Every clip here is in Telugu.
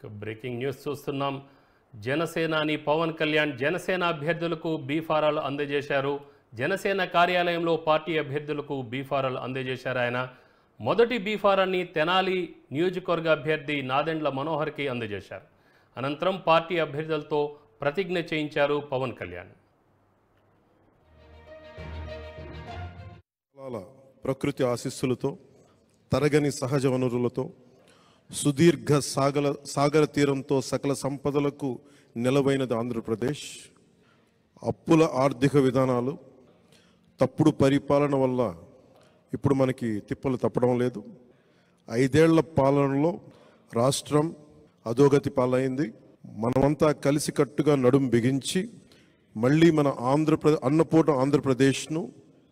ఇక బ్రేకింగ్ న్యూస్ చూస్తున్నాం జనసేనాని పవన్ కళ్యాణ్ జనసేన అభ్యర్థులకు బీఫారాలు అందజేశారు జనసేన కార్యాలయంలో పార్టీ అభ్యర్థులకు బీఫారాలు అందజేశారు ఆయన మొదటి బీఫారాన్ని తెనాలి నియోజకవర్గ అభ్యర్థి నాదెండ్ల మనోహర్కి అందజేశారు అనంతరం పార్టీ అభ్యర్థులతో ప్రతిజ్ఞ చేయించారు పవన్ కళ్యాణ్ కాలాల ప్రకృతి ఆశీస్సులతో తరగని సహజ వనరులతో సుదీర్ఘ సాగల సాగర తీరంతో సకల సంపదలకు నిలవైనది ఆంధ్రప్రదేశ్ అప్పుల ఆర్థిక విధానాలు తప్పుడు పరిపాలన వల్ల ఇప్పుడు మనకి తిప్పలు తప్పడం లేదు ఐదేళ్ల పాలనలో రాష్ట్రం అధోగతి పాలైంది మనమంతా కలిసికట్టుగా నడుం బిగించి మళ్ళీ మన ఆంధ్రప్రదేశ్ అన్నపూట ఆంధ్రప్రదేశ్ను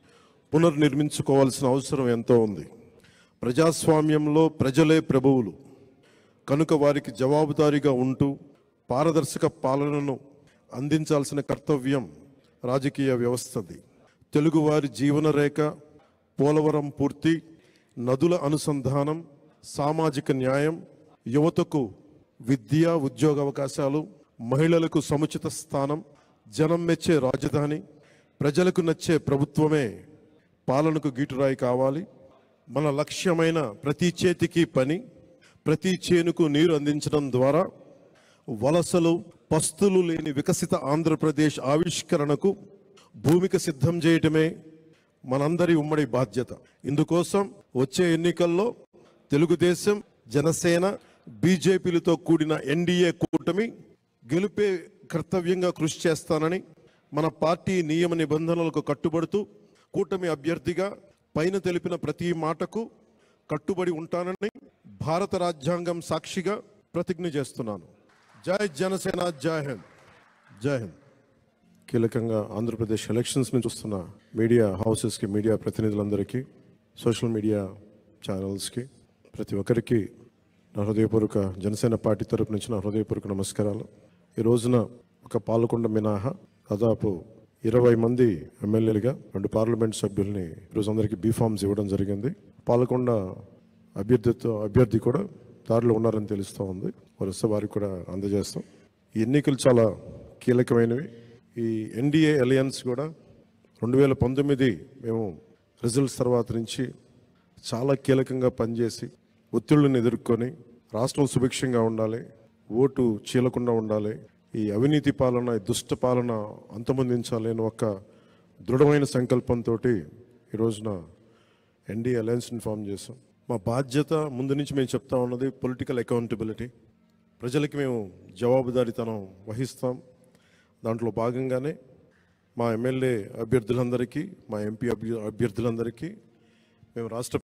పునర్నిర్మించుకోవాల్సిన అవసరం ఎంతో ఉంది ప్రజాస్వామ్యంలో ప్రజలే ప్రభువులు కనుక వారికి జవాబుదారీగా ఉంటూ పారదర్శక పాలనను అందించాల్సిన కర్తవ్యం రాజకీయ వ్యవస్థది తెలుగువారి జీవన రేఖ పోలవరం పూర్తి నదుల అనుసంధానం సామాజిక న్యాయం యువతకు విద్య ఉద్యోగ అవకాశాలు మహిళలకు సముచిత స్థానం జనం మెచ్చే రాజధాని ప్రజలకు నచ్చే ప్రభుత్వమే పాలనకు గీటురాయి కావాలి మన లక్ష్యమైన ప్రతి చేతికి పని ప్రతి చేనుకు నీరు అందించడం ద్వారా వలసలు పస్తులు లేని వికసిత ఆంధ్రప్రదేశ్ ఆవిష్కరణకు భూమిక సిద్ధం చేయటమే మనందరి ఉమ్మడి బాధ్యత ఇందుకోసం వచ్చే ఎన్నికల్లో తెలుగుదేశం జనసేన బీజేపీలతో కూడిన ఎన్డీఏ కూటమి గెలుపే కర్తవ్యంగా కృషి చేస్తానని మన పార్టీ నియమ నిబంధనలకు కట్టుబడుతూ కూటమి అభ్యర్థిగా పైన తెలిపిన ప్రతి మాటకు కట్టుబడి ఉంటానని భారత రాజ్యాంగం సాక్షిగా ప్రతిజ్ఞ చేస్తున్నాను జై జనసేన జై హింద్ జై హింద్ కీలకంగా ఆంధ్రప్రదేశ్ ఎలక్షన్స్ నుంచి వస్తున్న మీడియా హౌసెస్కి మీడియా ప్రతినిధులందరికీ సోషల్ మీడియా ఛానల్స్కి ప్రతి ఒక్కరికి నా హృదయపూర్వక జనసేన పార్టీ తరపు నుంచి నా హృదయపూర్వక నమస్కారాలు ఈ రోజున ఒక పాలకొండ మినహా దాదాపు ఇరవై మంది ఎమ్మెల్యేలుగా రెండు పార్లమెంట్ సభ్యుల్ని ఈరోజు అందరికీ బీఫామ్స్ ఇవ్వడం జరిగింది పాలకొండ అభ్యర్థితో అభ్యర్థి కూడా దారిలో ఉన్నారని తెలుస్తూ ఉంది వారు వస్తే వారికి కూడా అందజేస్తాం ఈ ఎన్నికలు చాలా కీలకమైనవి ఈ ఎన్డీఏ అలయన్స్ కూడా రెండు వేల పంతొమ్మిది మేము రిజల్ట్స్ తర్వాత నుంచి చాలా కీలకంగా పనిచేసి ఒత్తిళ్లను ఎదుర్కొని రాష్ట్రం సుభిక్షంగా ఉండాలి ఓటు చీలకుండా ఉండాలి ఈ అవినీతి పాలన ఈ దుష్ట పాలన అంతమొందించాలి అని ఒక దృఢమైన సంకల్పంతో ఈ రోజున ఎన్డీ అలయన్స్ని ఫామ్ చేసాం మా బాధ్యత ముందు నుంచి మేము చెప్తా ఉన్నది పొలిటికల్ అకౌంటబిలిటీ ప్రజలకి మేము జవాబుదారీతనం వహిస్తాం దాంట్లో భాగంగానే మా ఎమ్మెల్యే అభ్యర్థులందరికీ మా ఎంపీ అభ్య అభ్యర్థులందరికీ మేము రాష్ట్ర